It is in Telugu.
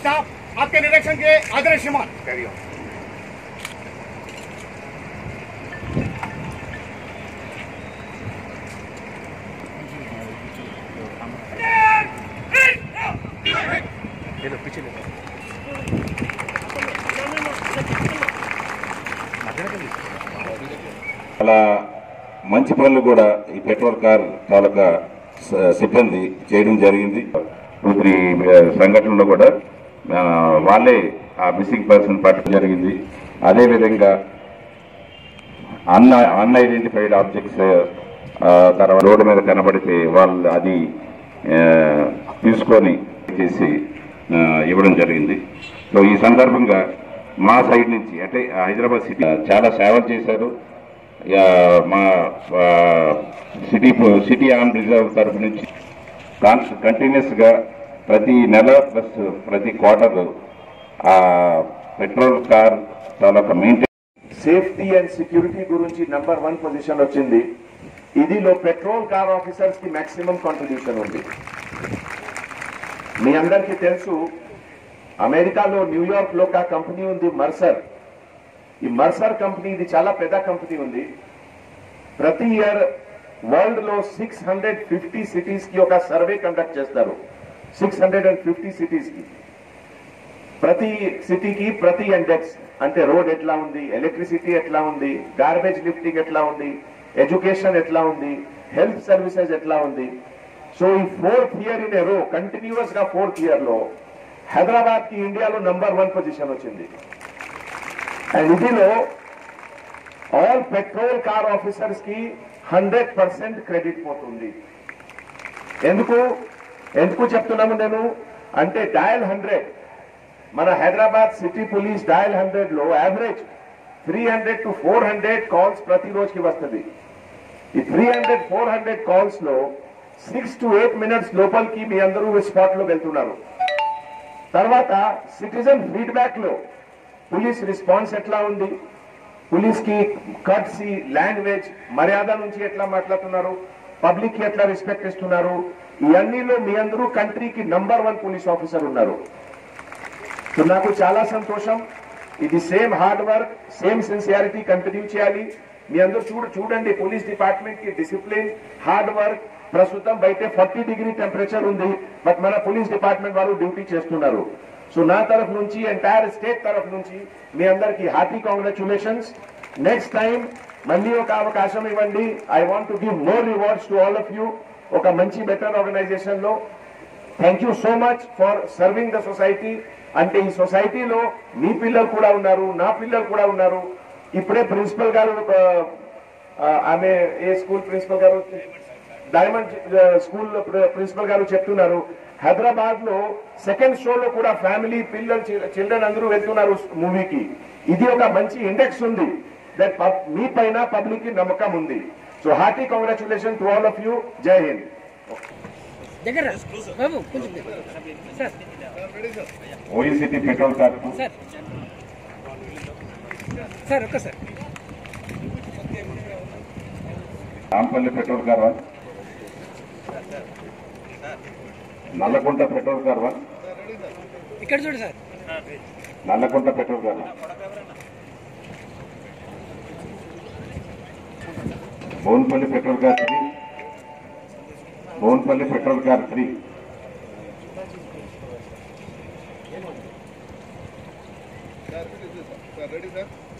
स्टाफ आपके निरीक्षण के आदर्शमान చాలా మంచి పనులు కూడా ఈ పెట్రోల్ కార్ తాలూకా స- సిబ్బంది చేయడం జరిగింది టూ త్రీ సంఘటనలో కూడా ఆ, వాళ్ళే ఆ మిస్సింగ్ పర్సన్ పట్టడం జరిగింది అదేవిధంగా అన్ అన్ఐడెంటిఫైడ్ ఆబ్జెక్ట్స్ తర్వాత రోడ్డు మీద కనబడితే వాళ్ళు అది ఆ, తీసుకొని చేసి ఆ, ఇవ్వడం జరిగింది సో ఈ సందర్భంగా మా సైడ్ నుంచి అంటే హైదరాబాద్ సిటీ చాలా సేవలు చేశారు ఆ, మా ఆ, సిటీ పో- సిటీ ఆన్ రిజర్వ్ తరఫు నుంచి కంటిన్యూస్ గా ప్రతి నెల ప్లస్ ప్రతి క్వార్టర్ ఆ పెట్రోల్ కార్ తాలూకా మెయింటైన్ సేఫ్టీ అండ్ సెక్యూరిటీ గురించి నంబర్ వన్ పొజిషన్ వచ్చింది ఇదిలో పెట్రోల్ కార్ ఆఫీసర్స్ కి మాక్సిమం కాంట్రిబ్యూషన్ ఉంది మీ అందరికీ తెలుసు అమెరికాలో న్యూయార్క్ లో ఒక కంపెనీ ఉంది మర్సర్ ఈ మర్సర్ కంపెనీ ఇది చాలా పెద్ద కంపెనీ ఉంది ప్రతి ఇయర్ వరల్డ్ లో సిక్స్ హండ్రెడ్ ఫిఫ్టీ సిటీస్ కి ఒక సర్వే కండక్ట్ చేస్తారు six hundred and fifty cities కి ప్రతి సిటీకి ప్రతి ఇండెక్స్ అంటే రోడ్ ఎట్లా ఉంది ఎలక్ట్రిసిటీ ఎట్లా ఉంది గార్బేజ్ లిఫ్టింగ్ ఎట్లా ఉంది ఎడ్యుకేషన్ ఎట్లా ఉంది హెల్త్ సర్వీసెస్ ఎట్లా ఉంది సో ఈ ఫోర్త్ ఇయర్ ఇన్ ఏ రో కంటిన్యూస్ గా ఫోర్త్ ఇయర్ లో హైదరాబాద్ కి ఇండియాలో నంబర్ వన్ పొజిషన్ వచ్చింది అండ్ ఇదిలో ఆల్ పెట్రోల్ కార్ ఆఫీసర్స్ కి హండ్రెడ్ పర్సెంట్ క్రెడిట్ పోతుంది ఎందుకు ఎందుకు చెప్తున్నాము నేను అంటే డయల్ హండ్రెడ్ మన Hyderabad city police dial hundred లో average three hundred to four hundred calls ప్రతి రోజుకి వస్తుంది ఈ three hundred four hundred calls లో సిక్స్ టు ఎయిట్ మినిట్స్ లోపలికి మీ అందరూ స్పాట్ లో వెళ్తున్నారు తర్వాత సిటిజన్ ఫీడ్బ్యాక్ లో పోలీస్ రెస్పాన్స్ ఎట్లా ఉంది పోలీస్ కి కట్సి లాంగ్వేజ్ మర్యాద నుంచి ఎట్లా మాట్లాడుతున్నారు పబ్లిక్ కి ఎట్లా రెస్పెక్ట్ ఇస్తున్నారు ఇవన్నీలో మీ అందరూ కంట్రీకి నంబర్ వన్ పోలీస్ ఆఫీసర్ ఉన్నారు సో నాకు చాలా సంతోషం ఇది same hard work same sincerity continue చేయాలి మీ అందరూ చూడ చూడండి పోలీస్ డిపార్ట్మెంట్ కి డిసిప్లిన్ హార్డ్ వర్క్ ప్రస్తుతం బయట ఫార్టీ డిగ్రీ టెంపరేచర్ ఉంది బట్ మన పోలీస్ డిపార్ట్మెంట్ వాళ్ళు డ్యూటీ చేస్తున్నారు సో నా తరఫు నుంచి ఎంటైర్ స్టేట్ తరఫు నుంచి మీ అందరికి హార్టీ కాంగ్రాచులేషన్స్ నెక్స్ట్ టైం మళ్ళీ ఒక అవకాశం ఇవ్వండి I want to give more rewards to all of you ఒక మంచి బెటర్ ఆర్గనైజేషన్ లో thank you so much for serving the society అంటే ఈ సొసైటీలో మీ పిల్లలు కూడా ఉన్నారు నా పిల్లలు కూడా ఉన్నారు ఇప్పుడే ప్రిన్సిపల్ గారు ఒక, ఆ, ఆమె ఏ స్కూల్ ప్రిన్సిపల్ గారు డైమండ్ ఆ, స్కూల్ ప్ర- ప్రిన్సిపల్ గారు చెప్తున్నారు హైదరాబాద్ లో సెకండ్ షో లో కూడా ఫ్యామిలీ పిల్లలు చి- చిల్డ్రన్ అందరూ వెళ్తున్నారు మూవీకి ఇది ఒక మంచి ఇండెక్స్ ఉంది దట్ మీ పైన పబ్లిక్ కి నమ్మకం ఉంది so hearty congratulation to all of you Jai Hind దగ్గర బాబు కొంచెం దగ్గర. సార్ ఓఈసిటీ పెట్రోల్ కార్ సార్ సార్ ఒక్కసారి Rampally patrol car one Nallakunta patrol car one ఇక్కడ చూడు sir Nallakunta patrol car one Bowenpally patrol car three Bowenpally patrol car three ready sir